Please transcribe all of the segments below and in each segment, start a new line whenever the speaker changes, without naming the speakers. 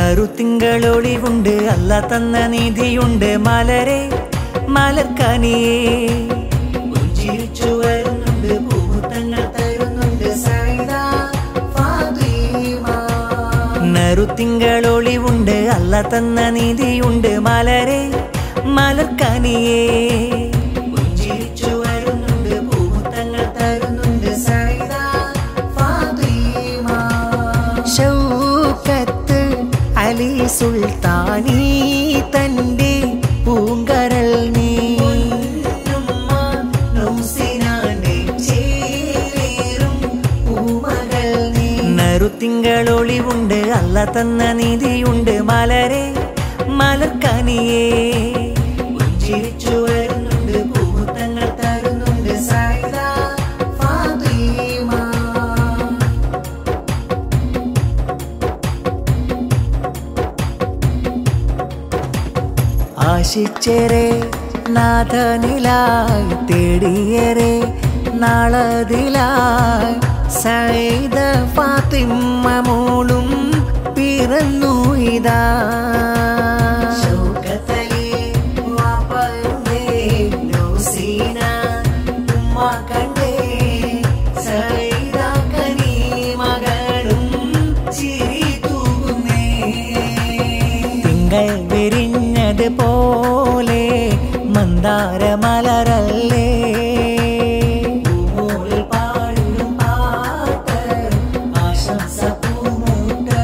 നറുത്തിങ്കളൊളിവുണ്ട് അല്ല തന്ന നീതിയുണ്ട് മലരെ മലർക്കനിയേ പുഞ്ചിരിച്ചു വരുന്നുണ്ട് പൂമുത്തങ്ങൾ തരുന്നുണ്ട് സൈദ ഫാത്തിമ നറുത്തിങ്കളൊളിവുണ്ട് അല്ല തന്ന നീതിയുണ്ട് മലരെ മലർക്കനിയേ പുഞ്ചിരിച്ചു വരുന്നുണ്ട് പൂമുത്തങ്ങൾ തരുന്നുണ്ട് സൈദ ഫാത്തിമ ഷൗക്കത്ത് അലി സുൽത്താനി തന്റെ പൂങ്കരൾ നീ നറുത്തിങ്കളൊളിവുണ്ട് അല്ല തന്ന നീതിയുണ്ട് മലരെ മലർക്കനിയേ പുഞ്ചിരിച്ചു വരുന്നുണ്ട് പൂമുത്തങ്ങൾ തരുന്നുണ്ട് സൈദ ഫാത്തിമ ആശിച്ചേരെ നാഥനിലായി തേടിയേറെ നാളതിലായി സൈദ ഫാത്തിമ്മ മോളും പിറന്നു ഇതാ തിങ്കൾ വിരിഞ്ഞത് പോലെ മന്ദാര മലരല്ലേ പൂമോളിൽ പാടും പാട്ട് ആശംസ പൂമൂട്ട്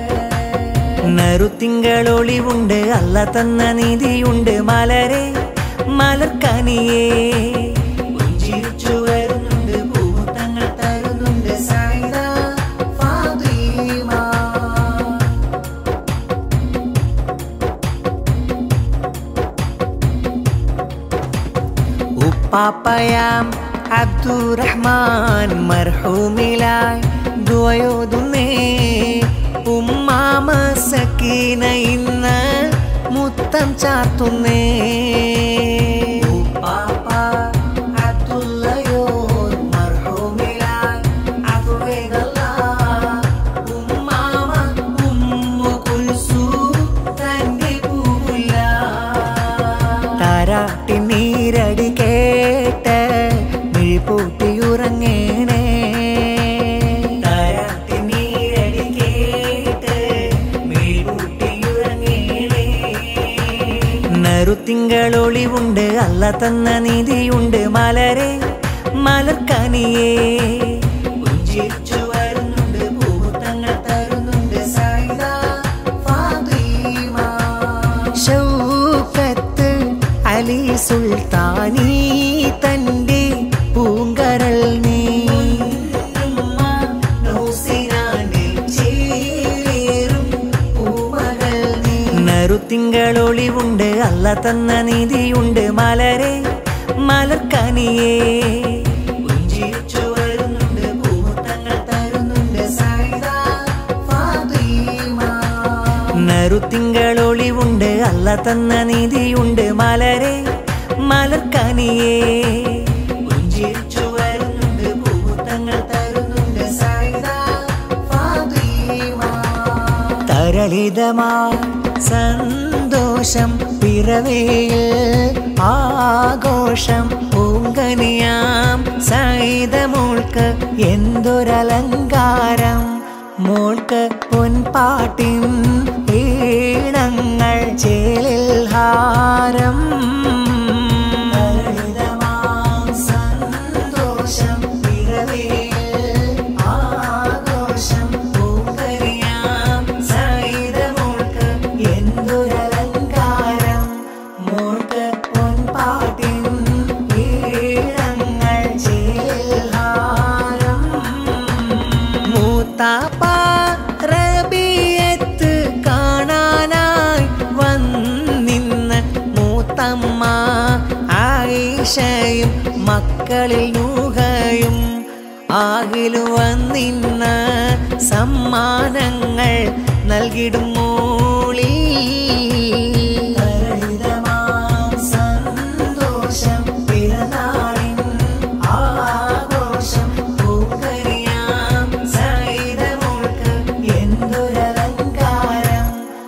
നറുത്തിങ്കളൊളിവുണ്ട് അല്ല തന്ന നീതിയുണ്ട് മലരെ മലർക്കനിയേ പുഞ്ചിരിച്ചു വരുന്നുണ്ട് പൂമുത്തങ്ങൾ തരുന്നുണ്ട് സൈദ ഫാത്തിമ ഉപ്പാപ്പയാം അബ്ദുറഹ്മാൻ മർഹൂമിലായി ദുവയോതുന്നേ ഉമ്മാമ സക്കീന ഇന്ന് മുത്തം ചാർത്തുന്നേ ഉപ്പാപ്പ അബ്ദുള്ളയോ മർഹൂമിലായി അതുവേദല്ല ഉമ്മാമ ഉമ്മു കുൽസു തന്റെ പൂവില്ല താരാട്ടി നീരടി കേട്ട് മിഴിപൂട്ടിയുറങ്ങേണേ താരാട്ടി നീരടി കേട്ട് മിഴിപൂട്ടിയുറങ്ങേണേ നറുത്തിങ്കളൊളിവുണ്ട് അല്ല തന്ന നീതിയുണ്ട് മലരെ മലർക്കനിയേ പുഞ്ചിരിച്ചു വരുന്നുണ്ട് പൂമുത്തങ്ങൾ തരുന്നുണ്ട് സൈദ ഫാത്തിമ ഷൗക്കത്ത് അലി സുൽത്താനി തന്റെ പൂങ്കരൾ നീ നറുത്തിങ്കളൊളിവുണ്ട് അല്ല തന്ന നീതിയുണ്ട് മലരെ മലർക്കനിയേ പുഞ്ചിരിച്ചു വരുന്നുണ്ട് പൂമുത്തങ്ങൾ തരുന്നുണ്ട് സൈദ ഫാത്തിമ നറുത്തിങ്കളൊളിവുണ്ട് അല്ല തന്ന നീതിയുണ്ട് മലരെ മലർക്കനിയേ പുഞ്ചിരിച്ചു വരുന്നുണ്ട് പൂമുത്തങ്ങൾ തരുന്നുണ്ട് സൈദ ഫാത്തിമ തരളിതമാ സന്തോഷം പിറവേൽ ആഘോഷം പൂങ്കനിയാം സൈത മോൾക്ക് എന്തൊരലങ്കാരം മോൾക്ക് പൊൻപാട്ടിൻ ഈണങ്ങൾ ചേലിൽ ഹാരം സന്തോഷം ആഘോഷം പൂങ്കരിയാം സൈത മോൾക്ക് എന്തൊരലങ്കാരം മോൾക്ക് പൊൻപാട്ടിൻ ഈണങ്ങൾ ചേൽഹാരം മൂത്താപ്പ റബിയത്ത് കാണാനായി വന്നിന്ന് മൂത്തമ്മ ആയിഷയും മക്കളിൽ നൂഹയും ആകിലു വന്നിന്ന് സമ്മാനങ്ങൾ നൽകിടും മൂളി സന്തോഷം പിറന്നാളിൻ ആഘോഷം പൂക്കരിയാം സൈത മോൾക്ക് എന്തൊരലങ്കാരം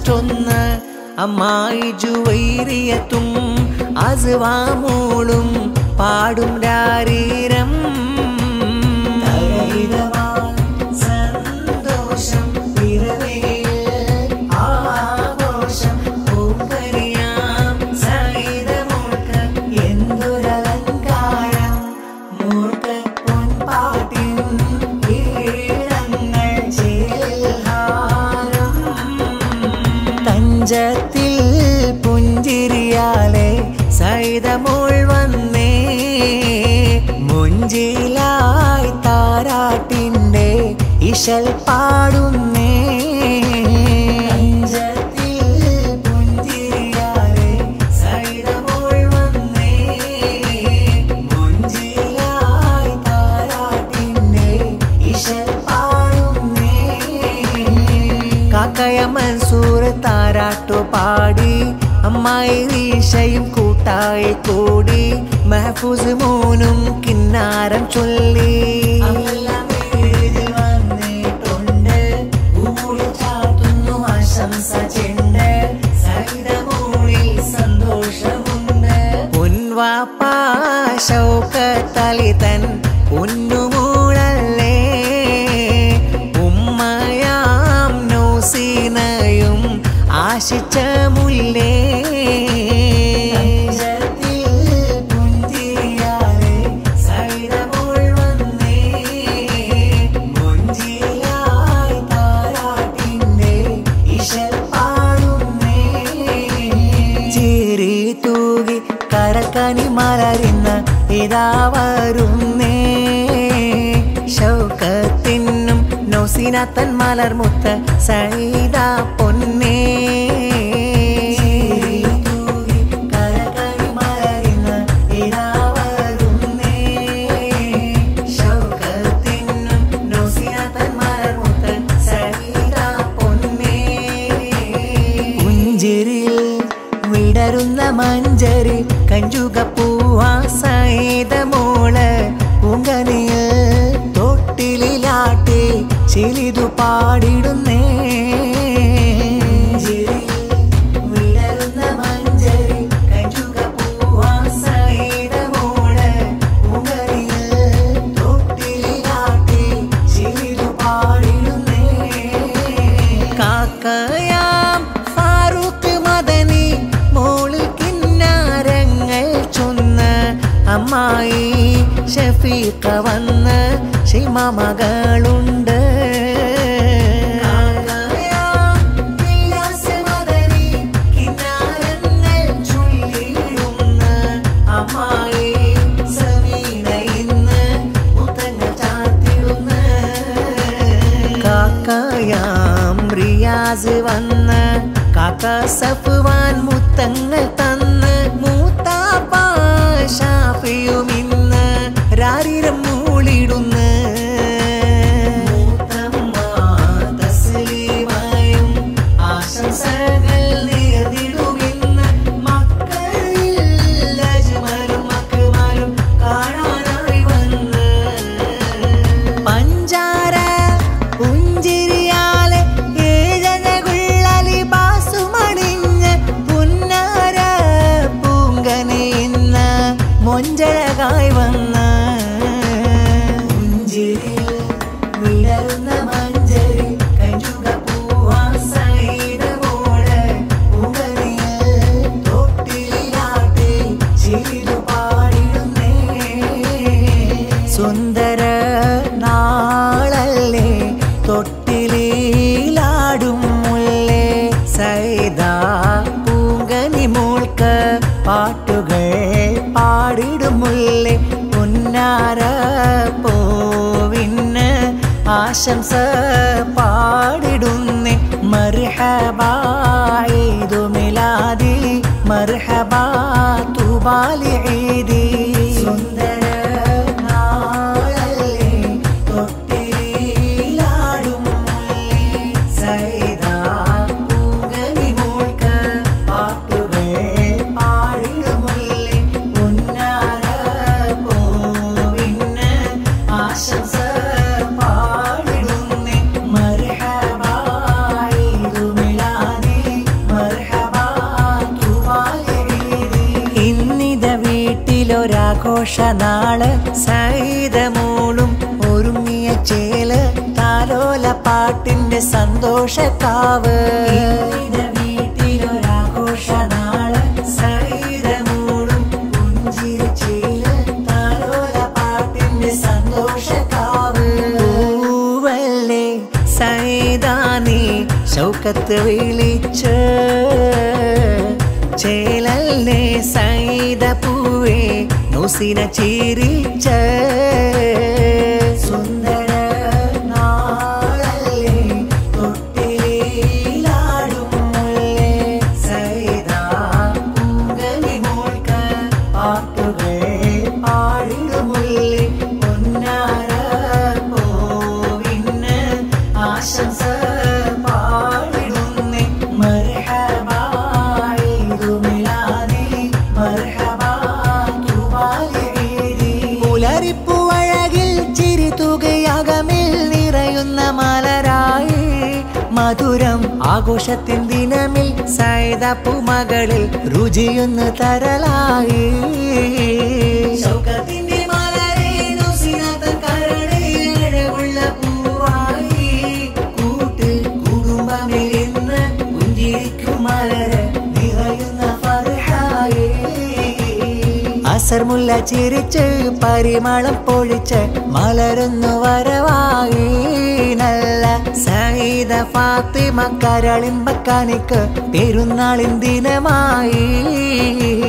ചൊന്ന് അമ്മായി ജുവൈരിയത്തും അസുവാമോളും പാടും രാരീരം സന്തോഷം പിറവിയിൽ ആഘോഷം പൂക്കരിയാം സൈതമോൾക്ക് എന്തൊരലങ്കാരം മൂർക്ക് പൊൻപാട്ടിൻ ഈഴങ്ങൾ ചേൽഹാരം തഞ്ചത്തിൽ പുഞ്ചിരിയാലെ സൈതമോൾ വന്നേ മുഞ്ചിലായി താരാട്ടിൻ്റെ ഇശൽ പാടുന്നേ തഞ്ചത്തിൽ പുഞ്ചിരിയാലെ സൈതമോൾ വന്നേ മുഞ്ചിലായി താരാട്ടിൻ്റെ ഇശൽ പാടുന്നേ കാക്കയ മൻസൂർ താരാട്ടു പാടി അമ്മായി റീഷയും കൂട്ടായി കൂടി മഹഫൂസ് മോനും കിന്നാരം ചൊല്ലി ആശംസ ചെണ്ട് സൈതമോളിൽ സന്തോഷമുണ്ട് പൊൻവാപ്പാ ശൗക്കത്തലി തൻ പൊന്നുമൂളല്ലേ ഉമ്മയാം നൗസീനയും ആശിച്ച മുല്ലേ പുഞ്ചിരിയാലെ സൈതമോൾ വന്നേ മുഞ്ചിലായി താരാട്ടിൻ്റെ ഇശൽ പാടുന്നേ ചിരി തൂകി കരക്കനി മലരുന്ന ഇതാ വരുന്നേ ശൗക്കത്തിനും നൗസിനത്തൻ മലർമുത്ത സൈത പൊന്നേ കരകനി മലരുന്ന ഇതാ വരുന്നേ ശൗക്കത്തിനും നൗസിനത്തൻ മലർമുത്ത സൈത പൊന്നേ പുഞ്ചിരിൽ വിടരുന്ന മഞ്ചരി കഞ്ചുക പൂവാ സൈതമോള് പൂങ്കനിയിൽ തൊട്ടിലാട്ടി ചിലിതു പാടിടുന്നേ വിടരുന്ന മഞ്ചരി കഞ്ചുക പൂവാ സൈതമോള് പൂങ്കനിയിൽ തൊട്ടിലാട്ടി ചിലിതു പാടിടുന്നേ കാക്കയാം ഫാറൂഖ് മദനി മോളിൽ കിന്നാരങ്ങൾ ചൊന്ന് അമ്മായി ഷഫീഖ വന്ന് ഷിമ മകളുണ്ട് കാക്കയാം ഇല്ലാസ് മദനി കിന്നാരങ്ങൾ ചൊല്ലിയിടുന്ന അമ്മായി സമീന ഇന്ന് മുത്തങ്ങൾ ചാത്തിടുന്ന കാക്കയാം റിയാസ് വന്ന് കാക്ക സഫ്വാൻ മുത്തങ്ങൾ തന്ന് മൂത്താപ്പ ഷാഫിയും ഇന്ന് രാരിരം മൂളിടുന്ന മൂത്തമ്മ തസ്ലീമായും ആശംസകൾ നേർന്നിടുമിന്ന് മക്കളിൽ അജ്മലും അക്ബറും കാണാനായി വന്ന് പഞ്ചാര പുഞ്ചിരിയാലെ ഏഴനകുള്ളലി ബാസുമണിഞ്ഞ് പുന്നാര പൂങ്കനെ ഇന്ന് മൊഞ്ചഴകായി വന്ന പുഞ്ചിരിയിൽ വിടരുന്ന മഞ്ചരി കഞ്ചുക പൂവാ സൈതമോള് പൂങ്കനിയിൽ തൊട്ടിലാട്ടി ചിരിതു പാടിടുന്നേ സുന്ദര നാളല്ലേ തൊട്ടിലാടും മുല്ലേ സൈദാ പൂങ്കനി മോൾക്ക് പാട്ടുകൾ പാടിടും മുല്ലേ പൊന്നാര പോവിന് ആശംസ പാടിടുന്നേ മർഹബാ ഈദു മിലാദി മർഹബാ തുബാലി ഈദി സുന്ദര നാളല്ലേ തൊട്ടിലാടും മുല്ലേ സൈദാ പൂങ്കനി മോൾക്ക് പാട്ടുകൾ പാടിടും മുല്ലേ പൊന്നാര പോവിന് ആശംസ പാടിടുന്നേ മർഹബാ ഈദു മിലാദി ആഘോഷനാള് സൈതമൂളും ഒരുങ്ങിയ ചേല് താലോല പാട്ടിന്റെ സന്തോഷക്കാവ് വീട്ടിലൊരാഘോഷനാള് സൈതമൂളും പുഞ്ചിരി ചേല് താലോല പാട്ടിന്റെ സന്തോഷക്കാവ് പൂവല്ലേ സൈതാനി ശൗക്കത്ത് വിളിച്ച് ചേലല്ലേ സൈത പൂവേ നൂസിന ചിരിച്ച സുന്ദര നാളല്ലേ തൊട്ടിലാടും മുല്ലേ സൈതാ പൂങ്കലി മോൾക്ക് പാട്ടുകൾ പാടിടുമുല്ലേ പൊന്നാര പോവിന് ആശംസ പാടിടുന്നേ മർഹബാ ഈദുമിലാദി മർഹബാ തുവാലിഈദി പുലരിപ്പുവഴകിൽ ചിരി തുകയകമിൽ നിറയുന്ന മലരായി മധുരം ആഘോഷത്തിൻ ദിനമിൽ സൈതപ്പുമകളിൽ രുചിയൊന്ന് തരലായി ശൗക്കത്തിന്റെ മലരേ നുസിനതൻ കരടേഴകുള്ള പൂവായി കൂട്ട് കുടുംബമിരുന്ന് പുഞ്ചിരിക്കും മലര് നിറയുന്ന ഫർഹായി അസർമുല്ല ചിരിച്ച് പരിമളം പൊഴിച്ച് മലരുന്നു വരവായി നല്ല സൈത ഫാത്തിമ കരളിമ്പക്കാനിക്ക് പെരുന്നാളിൻ ദിനമായി